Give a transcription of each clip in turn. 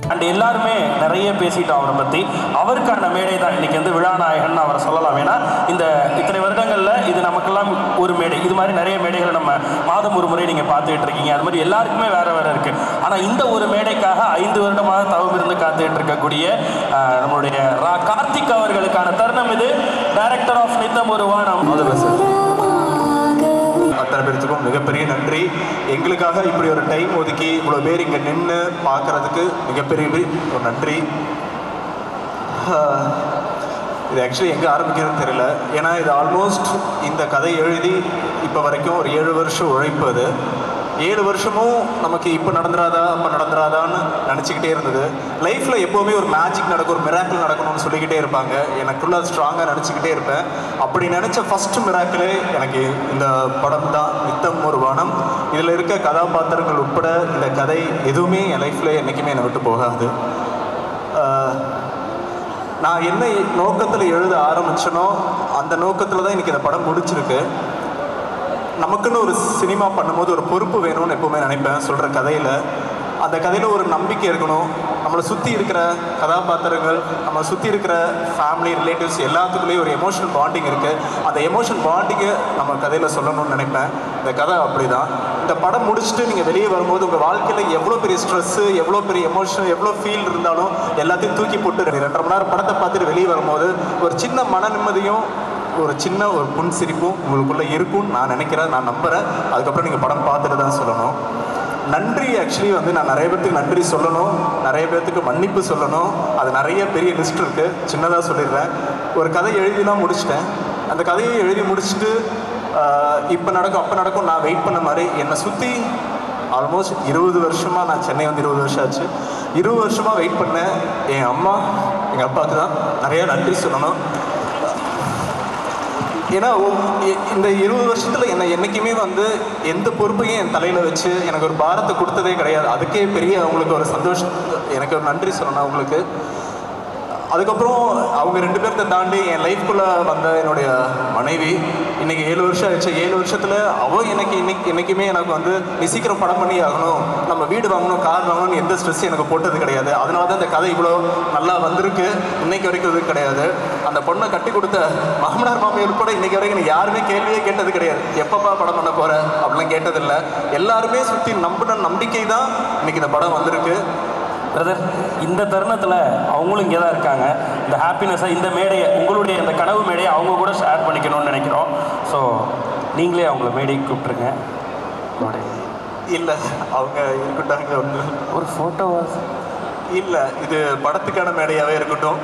and எல்லாருமே நிறைய பேசிட்டோம் அவரை பற்றி அவருக்கான மேடை தான் இன்னைக்கு வந்து விழாநாயகன் அவரை சொல்லலாம் ஏன்னா இந்த இத்தனை வருடங்களில் இது நமக்கெல்லாம் ஒரு மேடை இது மாதிரி நிறைய மேடைகளை நம்ம மாதம் ஒரு முறை நீங்கள் பார்த்துக்கிட்டு இருக்கீங்க அது மாதிரி எல்லாருக்குமே வேற வேற இருக்கு ஆனால் இந்த ஒரு மேடைக்காக ஐந்து வருடமாக தவம் இருந்து காத்துக்கிட்டு இருக்கக்கூடிய ஆஹ், நம்மளுடைய ரா கார்த்திக் அவர்களுக்கான தருணம் இது டைரக்டர் ஆஃப் நித்தம் ஒரு வானம் முதல்ல சார் அத்தனை பேர்த்துக்கும் மிகப்பெரிய நன்றி எங்களுக்காக இப்படி ஒரு டைம் ஒதுக்கி இவ்வளோ பேர் இங்கே நின்று பார்க்கறதுக்கு மிகப்பெரிய ஒரு நன்றி ஆஹ், இது ஆக்சுவலி எங்கே ஆரம்பிக்கிறதுன்னு தெரியல ஏன்னா இது ஆல்மோஸ்ட் இந்த கதை எழுதி இப்போ வரைக்கும் ஒரு ஏழு வருஷம் உழைப்பு அது ஏழு வருஷமும் நமக்கு இப்போ நடந்துராதா அப்போ நடந்துராதான்னு நினச்சிக்கிட்டே இருந்தது லைஃப்பில் எப்போவுமே ஒரு மேஜிக் நடக்கும் ஒரு மிராக்கிள் நடக்கணும்னு சொல்லிக்கிட்டே இருப்பாங்க எனக்குள்ள ஸ்ட்ராங்காக நினச்சிக்கிட்டே இருப்பேன் அப்படி நினச்ச ஃபஸ்ட்டு மிராக்கிளே எனக்கு இந்த படம் தான் நித்தம் ஒரு வானம் இதில் இருக்க கதாபாத்திரங்கள் உட்பட இந்த கதை எதுவுமே என் லைஃப்பில் என்றைக்குமே என்னை விட்டு போகாது ஆஹ், நான் என்ன நோக்கத்தில் எழுத ஆரம்பிச்சனோ அந்த நோக்கத்தில் தான் எனக்கு இந்த படம் முடிச்சிருக்கு நமக்குன்னு ஒரு சினிமா பண்ணும்போது ஒரு பொறுப்பு வேணும்னு எப்பவுமே நினைப்பேன் சொல்கிற கதையில் அந்த கதையில் ஒரு நம்பிக்கை இருக்கணும் நம்மளை சுற்றி இருக்கிற கதாபாத்திரங்கள் நம்ம சுற்றி இருக்கிற ஃபேமிலி ரிலேட்டிவ்ஸ் எல்லாத்துக்குள்ளேயும் ஒரு எமோஷனல் பாண்டிங் இருக்குது அந்த எமோஷனல் பாண்டிங்கை நம்ம கதையில் சொல்லணும்னு நினைப்பேன் இந்த கதை அப்படி தான் இந்த படம் முடிச்சுட்டு நீங்கள் வெளியே வரும்போது உங்கள் வாழ்க்கையில் எவ்வளோ பெரிய ஸ்ட்ரெஸ்ஸு எவ்வளோ பெரிய எமோஷன் எவ்வளோ ஃபீல் இருந்தாலும் எல்லாத்தையும் தூக்கி போட்டு ரெண்டரை மணி நேரம் படத்தை பார்த்துட்டு வெளியே வரும்போது ஒரு சின்ன மன நிம்மதியும் ஒரு சின்ன ஒரு புன் சிரிப்பும் உங்களுக்குள்ளே இருக்கும்னு நான் நினைக்கிறேன் நான் நம்புகிறேன் அதுக்கப்புறம் நீங்கள் படம் பார்த்துட்டு தான் சொல்லணும் நன்றி ஆக்சுவலி வந்து நான் நிறைய பேர்த்துக்கு நன்றி சொல்லணும் நிறைய பேர்த்துக்கு மன்னிப்பு சொல்லணும் அது நிறைய பெரிய லிஸ்ட் இருக்குது சின்னதாக சொல்லிடுறேன் ஒரு கதை எழுதிலாம் முடிச்சிட்டேன் அந்த கதையை எழுதி முடிச்சுட்டு இப்போ நடக்கும் அப்போ நடக்கும் நான் வெயிட் பண்ண மாதிரி என்னை சுற்றி ஆல்மோஸ்ட் இருபது வருஷமாக நான் சென்னை வந்து இருபது வருஷம் ஆச்சு இருபது வருஷமாக வெயிட் பண்ணேன் என் அம்மா எங்கள் அப்பாவுக்கு தான் நிறைய நன்றி சொல்லணும் ஏன்னா ஒ- இ- இந்த இருபது வருஷத்தில் என்னை என்றைக்குமே வந்து எந்த பொறுப்பையும் என் தலையில் வச்சு எனக்கு ஒரு பாரத்தை கொடுத்ததே கிடையாது அதுக்கே பெரிய அவங்களுக்கு ஒரு சந்தோஷம் எனக்கு ஒரு நன்றி சொல்லணும் அவங்களுக்கு அதுக்கப்புறம் அவங்க ரெண்டு பேர்த்த தாண்டி என் லைஃப்குள்ளே வந்த என்னுடைய மனைவி இன்னைக்கு ஏழு வருஷம் ஆயிடுச்சு ஏழு வருஷத்தில் அவள் எனக்கு இன்னைக்கு என்றைக்குமே எனக்கு வந்து நீ சீக்கிரம் படம் பண்ணி ஆகணும் நம்ம வீடு வாங்கணும் கார் வாங்கணும்னு எந்த ஸ்ட்ரெஸ் எனக்கு போட்டது கிடையாது அதனால தான் இந்த கதை இவ்வளோ நல்லா வந்திருக்கு இன்னைக்கு வரைக்கும் இது கிடையாது அந்த பொண்ணை கட்டி கொடுத்த மாமனார் மாமியார் உட்பட இன்னைக்கு வரைக்கும் எனக்கு யாருமே கேள்வியே கேட்டது கிடையாது எப்பப்பா படம் பண்ண போற அப்படிலாம் கேட்டதில்லை எல்லாருமே சுற்றி நம்பின நம்பிக்கை தான் இன்னைக்கு இந்த படம் வந்திருக்கு பிரதர் இந்த தருணத்தில் அவங்களும் இங்கே தான் இருக்காங்க இந்த ஹாப்பினஸை இந்த மேடையை உங்களுடைய இந்த கனவு மேடையை அவங்க கூட ஷேர் பண்ணிக்கணும்னு நினைக்கிறோம் ஸோ நீங்களே அவங்கள மேடைக்கு கூப்பிட்ருங்க உங்களுடைய இல்லை அவங்க இருக்கட்டாங்க ஒன்று ஒரு ஃபோட்டோ இல்லை இது படத்துக்கான மேடையாகவே இருக்கட்டும்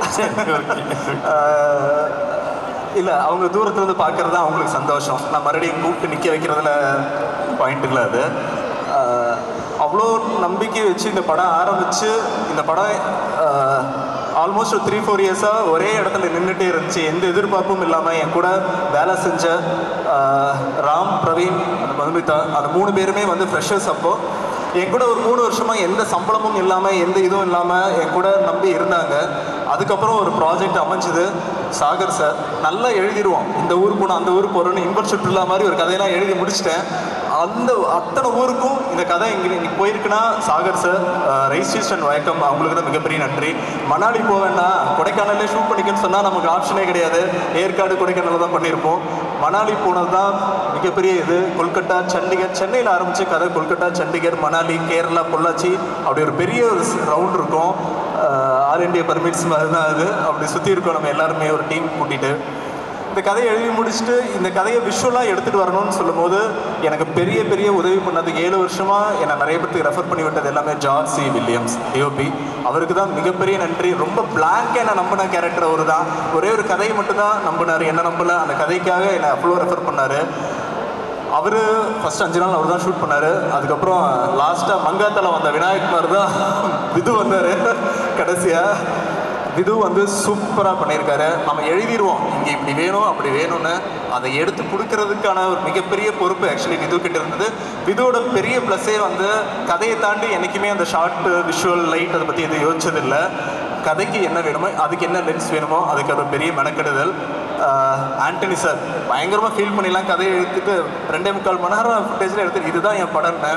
இல்லை அவங்க தூரத்துலேருந்து பார்க்குறது தான் அவங்களுக்கு சந்தோஷம் நான் மறுபடியும் கூப்பிட்டு நிற்க வைக்கிறதுல பாயிண்ட் இல்லை அது ஆஹ், அவ்வளோ நம்பிக்கை வச்சு இந்த படம் ஆரம்பித்து இந்த படம் ஆல்மோஸ்ட் ஒரு த்ரீ ஃபோர் இயர்ஸாக ஒரே இடத்துல நின்றுட்டே இருந்துச்சு எந்த எதிர்பார்ப்பும் இல்லாமல் என் கூட வேலை செஞ்ச ஆஹ், ராம் பிரவீன் அந்த மதுமிதா அந்த மூணு பேருமே வந்து ஃப்ரெஷர்ஸ் அப்போது என் கூட ஒரு மூணு வருஷமா எந்த சம்பளமும் இல்லாமல் எந்த இதுவும் இல்லாமல் என் கூட நம்பி இருந்தாங்க அதுக்கப்புறம் ஒரு ப்ராஜெக்ட் அமைஞ்சுது சாகர் சார் நல்லா எழுதிடுவோம் இந்த ஊர் போனோம் அந்த ஊர் போகிறோன்னு இன்பர் சுற்றுலா மாதிரி ஒரு கதையெல்லாம் எழுதி முடிச்சிட்டேன் அந்த அத்தனை ஊருக்கும் இந்த கதை இங்கே இன்னைக்கு போயிருக்குன்னா சாகர் சார் ரெஜிஸ்ட்ரேஷன் வழக்கம் அவங்களுக்கு தான் மிகப்பெரிய நன்றி மணாலி போவேன்னா கொடைக்கானல்லே ஷூட் பண்ணிக்கன்னு சொன்னால் நமக்கு ஆப்ஷனே கிடையாது ஏற்காடு கொடைக்கானல் தான் பண்ணியிருப்போம் மணாலி போனது தான் மிகப்பெரிய இது கொல்கட்டா சண்டிகர் சென்னையில் ஆரம்பிச்சு கதை கொல்கட்டா சண்டிகர் மணாலி கேரளா பொள்ளாச்சி அப்படி ஒரு பெரிய ஒரு ரவுண்ட் இருக்கும் ஆல் இண்டியா பர்மிட்ஸ் மாதிரி தான் அது அப்படி சுற்றி இருக்கோம் நம்ம எல்லாருமே ஒரு டீம் கூட்டிகிட்டு இந்த கதையை எழுதி முடிச்சுட்டு இந்த கதையை விஷுவலாக எடுத்துகிட்டு வரணும்னு சொல்லும்போது எனக்கு பெரிய பெரிய உதவி பண்ணது ஏழு வருஷமாக என்னை நிறைய பேருக்கு ரெஃபர் பண்ணி விட்டது எல்லாமே ஜார்ஜ் சி வில்லியம்ஸ் டிஓபி அவருக்கு தான் மிகப்பெரிய நன்றி ரொம்ப பிளாங்காக என்னை நம்பின கேரக்டர் அவர் தான் ஒரே ஒரு கதையை மட்டும்தான் நம்பினார் என்ன நம்பல அந்த கதைக்காக என்னை அவ்வளோ ரெஃபர் பண்ணார் அவர் ஃபர்ஸ்ட் அஞ்சு நாள் அவர் தான் ஷூட் பண்ணார் அதுக்கப்புறம் லாஸ்ட்டாக மங்காத்தால வந்த விநாயகுமார் தான் விது வந்தார் கடைசியாக விது வந்து சூப்பராக பண்ணியிருக்காரு நம்ம எழுதிடுவோம் இங்கே இப்படி வேணும் அப்படி வேணும்னு அதை எடுத்து கொடுக்கறதுக்கான ஒரு மிகப்பெரிய பொறுப்பு ஆக்சுவலி விது கிட்ட இருந்தது விதுவோட பெரிய ப்ளஸ்ஸே வந்து கதையை தாண்டி என்றைக்குமே அந்த ஷார்ட் விஷுவல் லைட் அதை பற்றி எதுவும் யோசிச்சதில்லை கதைக்கு என்ன வேணுமோ அதுக்கு என்ன லென்ஸ் வேணுமோ அதுக்கு ஒரு பெரிய மெனக்கெடுதல் ஆஹ் ஆண்டனி சார் பயங்கரமாக ஃபீல் பண்ணிலாம் கதையை எடுத்துட்டு ரெண்டே முக்கால் மணி நேரம் ஃபுட்டேஜில் எடுத்து இதுதான் என் படம்னு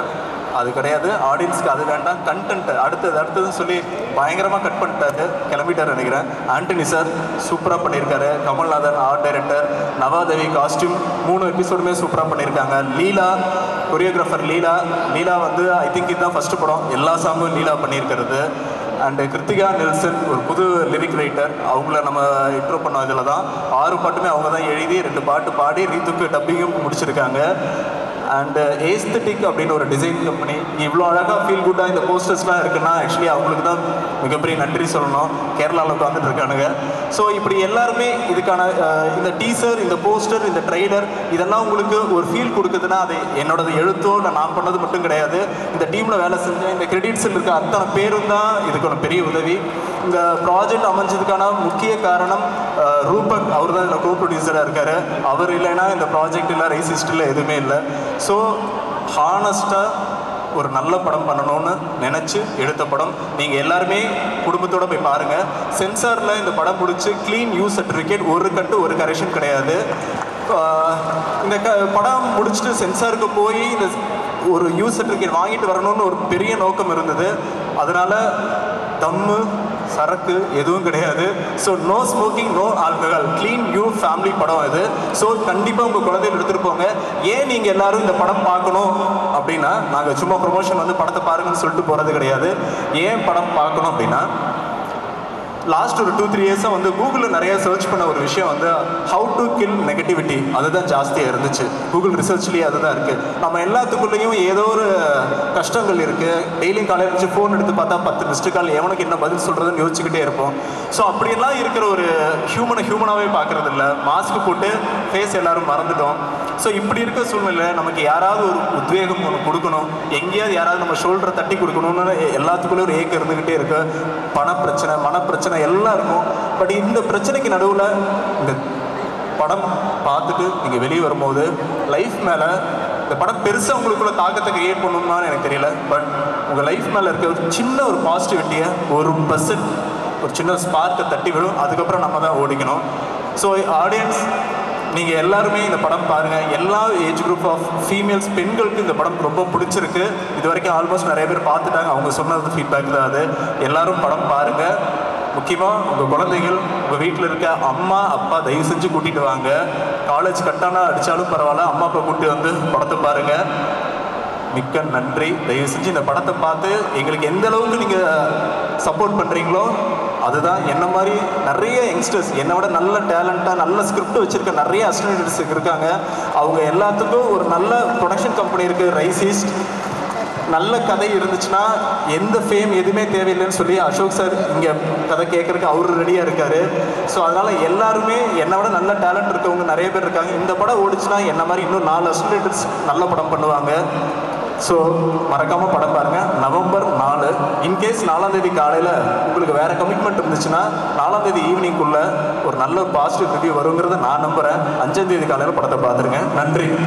அது கிடையாது ஆடியன்ஸ்க்கு அது வேண்டாம் கண்டென்ட் அடுத்தது அடுத்ததுன்னு சொல்லி பயங்கரமாக கட் பண்ணிட்டாரு கிளம்பிட்டார் நினைக்கிறேன் ஆண்டனி சார் சூப்பராக பண்ணியிருக்காரு Kamalnathan art director Navadevi costume மூணு எபிசோடுமே சூப்பராக பண்ணியிருக்காங்க லீலா கொரியோகிராஃபர் லீலா லீலா வந்து ஐ திங்க் இதுதான் ஃபர்ஸ்ட் படம் எல்லா சாங்கும் லீலா பண்ணியிருக்கிறது அண்டு கிருத்திகா நெல்சன் ஒரு புது லிரிக் ரைட்டர் அவங்கள நம்ம இன்ட்ரோ பண்ண இதில் தான் ஆறு பாட்டுமே அவங்க தான் எழுதி ரெண்டு பாட்டு பாடி ரீத்துக்கு டப்பிங்கும் முடிச்சிருக்காங்க அண்டு ஏஸ்தட்டிக் அப்படின்னு ஒரு டிசைன் கம்பெனி இவ்வளோ அழகாக ஃபீல் குட்டாக இந்த போஸ்டர்ஸ்லாம் இருக்குன்னா ஆக்சுவலி அவங்களுக்கு தான் மிகப்பெரிய நன்றி சொல்லணும் கேரளாவில் உட்காந்துட்டு இருக்கானுங்க ஸோ இப்படி எல்லாருமே இதுக்கான அஹ், இந்த டீசர் இந்த போஸ்டர் இந்த ட்ரெய்லர் இதெல்லாம் உங்களுக்கு ஒரு ஃபீல் கொடுக்குதுன்னா அது என்னோடது எழுத்தோ இல்லை நான் பண்ணது மட்டும் கிடையாது இந்த டீமில் வேலை செஞ்ச இந்த கிரெடிட்ஸில் இருக்க அத்தனை பேரும் தான் இதுக்கான பெரிய உதவி இந்த ப்ராஜெக்ட் அமைஞ்சதுக்கான முக்கிய காரணம் அஹ், ரூபக் அவர் தான் இதில் கோ ப்ரொடியூசராக இருக்காரு அவர் இல்லைன்னா இந்த ப்ராஜெக்ட் இல்லை ரைசிஸ்டில் எதுவுமே இல்லை ஸோ ஹானஸ்ட்டாக ஒரு நல்ல படம் பண்ணணும்னு நினச்சி எடுத்த படம் நீங்கள் எல்லாருமே குடும்பத்தோட போய் பாருங்கள் சென்சாரில் இந்த படம் முடிச்சு க்ளீன் யூ சர்டிஃபிகேட் ஒரு கட்டு ஒரு கரெக்ஷன் கிடையாது ஆஹ் இந்த க படம் முடிச்சுட்டு சென்சாருக்கு போய் இந்த ஒரு யூ சர்டிஃபிகேட் வாங்கிட்டு வரணும்னு ஒரு பெரிய நோக்கம் இருந்தது அதனால் தம்மு சரக்கு எதுவும் கிடையாது so no smoking no alcohol clean U family படம் இது ஸோ கண்டிப்பாக உங்கள் குழந்தைகள் எடுத்துகிட்டு போங்க ஏன் நீங்கள் எல்லாரும் இந்த படம் பார்க்கணும் அப்படின்னா நாங்கள் சும்மா ப்ரொமோஷன் வந்து படத்தை பாருங்கன்னு சொல்லிட்டு போகிறது கிடையாது ஏன் படம் பார்க்கணும் அப்படின்னா லாஸ்ட் ஒரு டூ த்ரீ இயர்ஸாக வந்து கூகுளில் நிறைய சர்ச் பண்ண ஒரு விஷயம் வந்து ஹவு டு கில் நெகட்டிவிட்டி அதுதான் ஜாஸ்தியாக இருந்துச்சு கூகுள் ரிசர்ச்லேயே அதுதான் இருக்குது நம்ம எல்லாத்துக்குள்ளேயும் ஏதோ ஒரு கஷ்டங்கள் இருக்குது டெய்லியும் காலையில் வச்சு ஃபோன் எடுத்து பார்த்தா பத்து மிஸ்டு கால் எவனுக்கு என்ன பதில் சொல்கிறதுன்னு யோசிச்சுக்கிட்டே இருப்போம் ஸோ அப்படியெல்லாம் இருக்கிற ஒரு ஹியூமனை ஹியூமனாகவே பார்க்குறது இல்லை மாஸ்க் போட்டு ஃபேஸ் எல்லாரும் மறந்துட்டோம் ஸோ இப்படி இருக்க சூழ்நிலை நமக்கு யாராவது ஒரு உத்வேகம் ஒன்று கொடுக்கணும் எங்கேயாவது யாராவது நம்ம ஷோல்டரை தட்டி கொடுக்கணும்னு எல்லாத்துக்குள்ளே ஒரு ஏக்கம் இருந்துக்கிட்டே இருக்கு பண பிரச்சனை மனப்பிரச்சனை எல்லாம் இருக்கும் பட் இந்த பிரச்சனைக்கு நடுவில் இந்த படம் பார்த்துட்டு நீங்கள் வெளியே வரும்போது லைஃப் மேலே இந்த படம் பெருசாக உங்களுக்குள்ள தாக்கத்தை கிரியேட் பண்ணணும்னு எனக்கு தெரியல பட் உங்கள் லைஃப் மேலே இருக்க ஒரு சின்ன ஒரு பாசிட்டிவிட்டியை ஒரு பர்சன்ட் ஒரு சின்ன ஸ்பார்க்கை தட்டி விடும் அதுக்கப்புறம் நம்ம தான் ஓடிக்கணும் ஸோ ஆடியன்ஸ் நீங்கள் எல்லாருமே இந்த படம் பாருங்கள் எல்லா ஏஜ் குரூப் ஆஃப் ஃபீமேல்ஸ் பெண்களுக்கு இந்த படம் ரொம்ப பிடிச்சிருக்கு இது வரைக்கும் ஆல்மோஸ்ட் நிறைய பேர் பார்த்துட்டாங்க அவங்க சொன்னது ஃபீட்பேக் தான் அது எல்லாரும் படம் பாருங்கள் முக்கியமாக உங்கள் குழந்தைகள் உங்கள் வீட்டில் இருக்க அம்மா அப்பா தயவு செஞ்சு கூட்டிகிட்டு வாங்க காலேஜ் கட்டானா அடித்தாலும் பரவாயில்ல அம்மா அப்பா கூட்டி வந்து படத்தை பாருங்கள் மிக்க நன்றி தயவு செஞ்சு இந்த படத்தை பார்த்து எங்களுக்கு எந்த அளவுக்கு நீங்கள் சப்போர்ட் பண்ணுறீங்களோ அதுதான் என்ன மாதிரி நிறைய யங்ஸ்டர்ஸ் என்னை விட நல்ல டேலண்ட்டாக நல்ல ஸ்கிரிப்ட் வச்சுருக்க நிறைய அசிஸ்டன்ட்ஸ் இருக்காங்க அவங்க எல்லாத்துக்கும் ஒரு நல்ல ப்ரொடக்ஷன் கம்பெனி இருக்குது ரைசிஸ்ட் நல்ல கதை இருந்துச்சுன்னா எந்த ஃபேம் எதுவுமே தேவையில்லைன்னு சொல்லி அசோக் சார் இங்கே கதை கேட்குறதுக்கு அவர் ரெடியாக இருக்கார் ஸோ அதனால் எல்லாருமே என்னை விட நல்ல டேலண்ட் இருக்கவங்க நிறைய பேர் இருக்காங்க இந்த படம் ஓடிச்சுன்னா என்ன மாதிரி இன்னும் நாலு அசிஸ்டன்ட்ஸ் நல்ல படம் பண்ணுவாங்க ஸோ மறக்காமல் படம் பாருங்கள் நவம்பர் நாலு இன்கேஸ் நாலாம் தேதி காலையில் உங்களுக்கு வேறு கமிட்மெண்ட் இருந்துச்சுன்னா நாலாம் தேதி ஈவினிங்குள்ளே ஒரு நல்ல பாசிட்டிவ் ரிவ்யூ வருங்கிறத நான் நம்புகிறேன் அஞ்சாம் தேதி காலையில் படத்தை பார்த்துருங்க நன்றி